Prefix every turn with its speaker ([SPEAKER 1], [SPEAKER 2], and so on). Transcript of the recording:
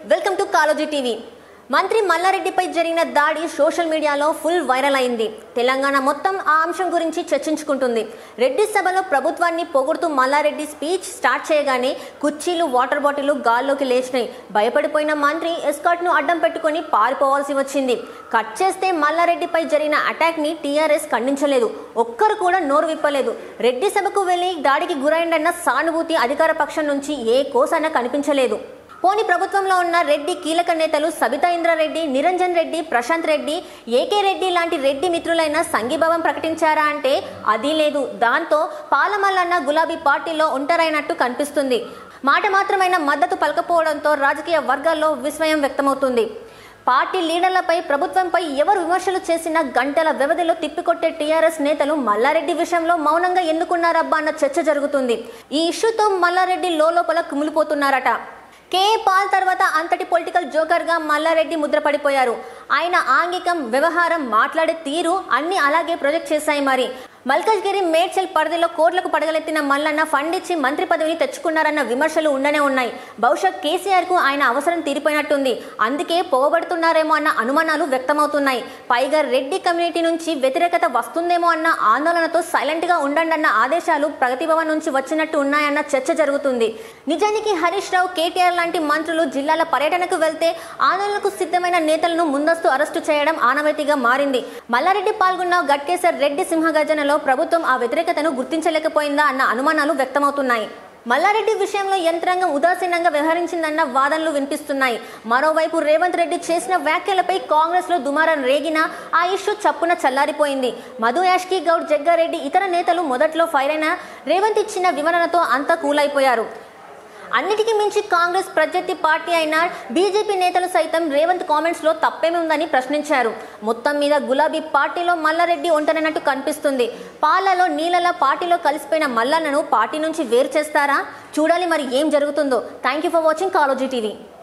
[SPEAKER 1] welcome to Kaloji TV మంత్రి మల్లారెడ్డిపై జరిగిన దాడి సోషల్ మీడియాలో ఫుల్ వైరల్ అయింది తెలంగాణ మొత్తం ఆ అంశం గురించి చర్చించుకుంటుంది రెడ్డి సభలో ప్రభుత్వాన్ని పొగుడుతూ మల్లారెడ్డి స్పీచ్ స్టార్ట్ చేయగానే కుర్చీలు వాటర్ బాటిల్ గాల్లోకి లేచినాయి భయపడిపోయిన మంత్రి ఎస్కాట్ను అడ్డం పెట్టుకొని పారిపోవాల్సి వచ్చింది కట్ చేస్తే మల్లారెడ్డిపై జరిగిన అటాక్ని టీఆర్ఎస్ ఖండించలేదు ఒక్కరు కూడా నోరు విప్పలేదు రెడ్డి సభకు వెళ్లి దాడికి గురైందన్న సానుభూతి అధికార పక్షం నుంచి ఏ కోసైనా కనిపించలేదు పోని ప్రభుత్వంలో ఉన్న రెడ్డి కీలక నేతలు సబితా ఇంద్రారెడ్డి నిరంజన్ రెడ్డి ప్రశాంత్ రెడ్డి ఏకే రెడ్డి లాంటి రెడ్డి మిత్రులైన సంఘీభావం ప్రకటించారా అంటే అది లేదు దాంతో పాలమల్లన్న గులాబీ పార్టీలో ఒంటరైనట్టు కనిపిస్తుంది మాట మాత్రమైన మద్దతు పలకపోవడంతో రాజకీయ వర్గాల్లో విస్మయం వ్యక్తమవుతుంది పార్టీ లీడర్లపై ప్రభుత్వంపై ఎవరు విమర్శలు చేసినా గంటల వ్యవధిలో తిప్పికొట్టే టీఆర్ఎస్ నేతలు మల్లారెడ్డి విషయంలో మౌనంగా ఎందుకున్నారబ్బా అన్న చర్చ జరుగుతుంది ఈ ఇష్యూతో మల్లారెడ్డి లోపల కుమిలిపోతున్నారట కే పాల్ తర్వాత అంతటి పొలిటికల్ జోకర్గా మల్లారెడ్డి ముద్రపడిపోయారు ఆయన ఆంగికం వ్యవహారం మాట్లాడే తీరు అన్ని అలాగే ప్రొజెక్ట్ చేశాయి మరి మల్కజ్గిరి మేడ్చల్ పరిధిలో కోట్లకు పడగలెత్తిన మల్లన్న ఫండ్ ఇచ్చి మంత్రి పదవిని తెచ్చుకున్నారన్న విమర్శలు ఉండనే ఉన్నాయి బహుశా కేసీఆర్ కు ఆయన అవసరం తీరిపోయినట్టుంది అందుకే పోగబడుతున్నారేమో అన్న అనుమానాలు వ్యక్తమవుతున్నాయి పైగా రెడ్డి కమ్యూనిటీ నుంచి వ్యతిరేకత వస్తుందేమో అన్న ఆందోళనతో సైలెంట్ గా ఉండండి అన్న ఆదేశాలు ప్రగతి భవన్ నుంచి వచ్చినట్టు ఉన్నాయన్న చర్చ జరుగుతుంది నిజానికి హరీష్ రావు కేటీఆర్ లాంటి మంత్రులు జిల్లాల పర్యటనకు వెళ్తే ఆందోళనకు సిద్ధమైన నేతలను ముందస్తు అరెస్టు చేయడం ఆనవాయితీగా మారింది మల్లారెడ్డి పాల్గొన్న గట్కేసర్ రెడ్డి సింహగర్జనలో ప్రభుత్వం ఆ వ్యతిరేకతను గుర్తించలేకపోయిందా అన్న అనుమానాలు వ్యక్తమవుతున్నాయి మల్లారెడ్డి విషయంలో యంత్రాంగం ఉదాసీనంగా వ్యవహరించిందన్న వాదనలు వినిపిస్తున్నాయి మరోవైపు రేవంత్ రెడ్డి చేసిన వ్యాఖ్యలపై కాంగ్రెస్ లో దుమారం రేగినా ఆ ఇష్యూ చప్పున చల్లారిపోయింది మధు యాష్కి గౌడ్ జగ్గారెడ్డి ఇతర నేతలు మొదట్లో ఫైర్ అయిన రేవంత్ ఇచ్చిన వివరణతో అంతా కూలైపోయారు అన్నిటికీ మించి కాంగ్రెస్ ప్రత్యర్థి పార్టీ అయిన బీజేపీ నేతలు సైతం రేవంత్ కామెంట్స్ లో తప్పేమి ఉందని ప్రశ్నించారు మొత్తం మీద గులాబీ పార్టీలో మల్లారెడ్డి ఒంటరినట్టు కనిపిస్తుంది పాలలో నీళ్ళలా పార్టీలో కలిసిపోయిన మల్లన్నను పార్టీ నుంచి వేరు చేస్తారా చూడాలి మరి ఏం జరుగుతుందో thank you for watching Kaloji TV